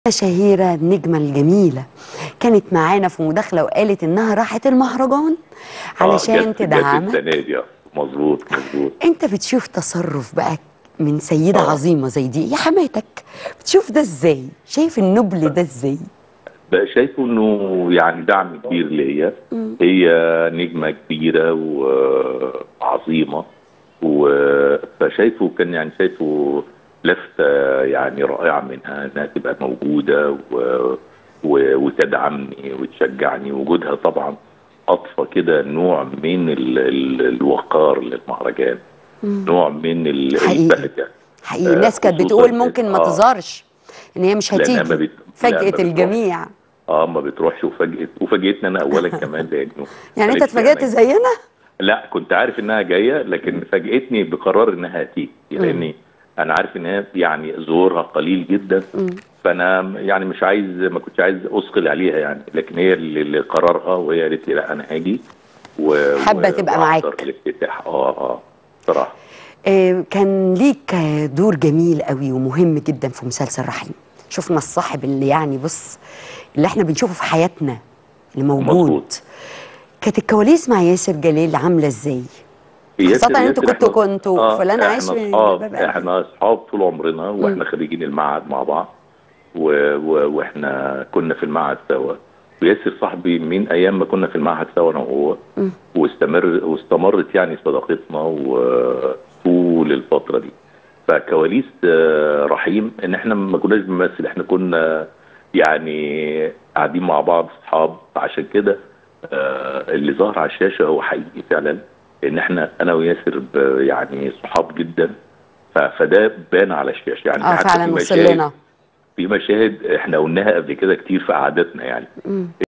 شهيرة النجمة الجميلة كانت معانا في مداخلة وقالت إنها راحت المهرجان علشان آه، جت- جت تدعمك السنه دي آه. مظبوط مظبوط أنت بتشوف تصرف بقى من سيدة آه. عظيمة زي دي يا حماتك بتشوف ده إزاي شايف النبل ده إزاي بقى شايفه انه يعني دعم كبير ليا هي نجمه كبيره وعظيمه و- فشايفه كان يعني شايفه لفته يعني رائعه منها انها تبقى موجوده و... و... وتدعمني وتشجعني وجودها طبعا اضفى كده نوع من ال... ال... الوقار للمهرجان نوع من ال- حقيقي. البهجه حقيقي آه، الناس كانت خصوصاً بتقول ممكن ما آه. تظهرش إن هي مش لأنها ما هتيجي بت- لا، ما فاجأت بتروحش. الجميع اه ما بتروحش وفاجئت وفاجئتني انا اولا كمان لانه يعني أنت قالت لي اتفاجأت أنا- زينا لا كنت عارف انها جايه لكن فاجئتني بقرار انها هتيجي لاني انا عارف انها يعني ظهورها قليل جدا فانا يعني مش عايز ما كنتش عايز اثقل عليها يعني لكن هي اللي اللي قررها وهي قالت لي لا انا هاجي و حابة و- تبقى وأحضر معاك. الافتتاح اه اه صراحه آه، كان ليك آه، دور جميل قوي ومهم جدا في مسلسل رحيم شفنا الصاحب اللي يعني بص اللي احنا بنشوفه في حياتنا اللي موجود مظبوط. كانت الكواليس مع ياسر جلال عامله ازاي ياسر- خاصة إن انتوا ياسر كنتوا- إحنا- كنتوا آه فلان عايش احنا في اصحاب باب قلبي. احنا اصحاب طول عمرنا واحنا خريجين المعهد مع بعض و... و... واحنا كنا في المعهد سوا وياسر صاحبي من ايام ما كنا في المعهد سوا انا وهو واستمر واستمرت يعني صداقتنا وطول الفتره دي فكواليس آه، رحيم ان احنا ما كناش بنمثل احنا كنا يعني قاعدين مع بعض اصحاب عشان كده آه، اللي ظهر على الشاشه هو حقيقي فعلا ان احنا انا وياسر ب- يعني صحاب جدا ف- فده بان على الشاشه يعني اه حتى فعلا في وصل مشاهد لنا في مشاهد احنا قلناها قبل كده كتير في قعداتنا يعني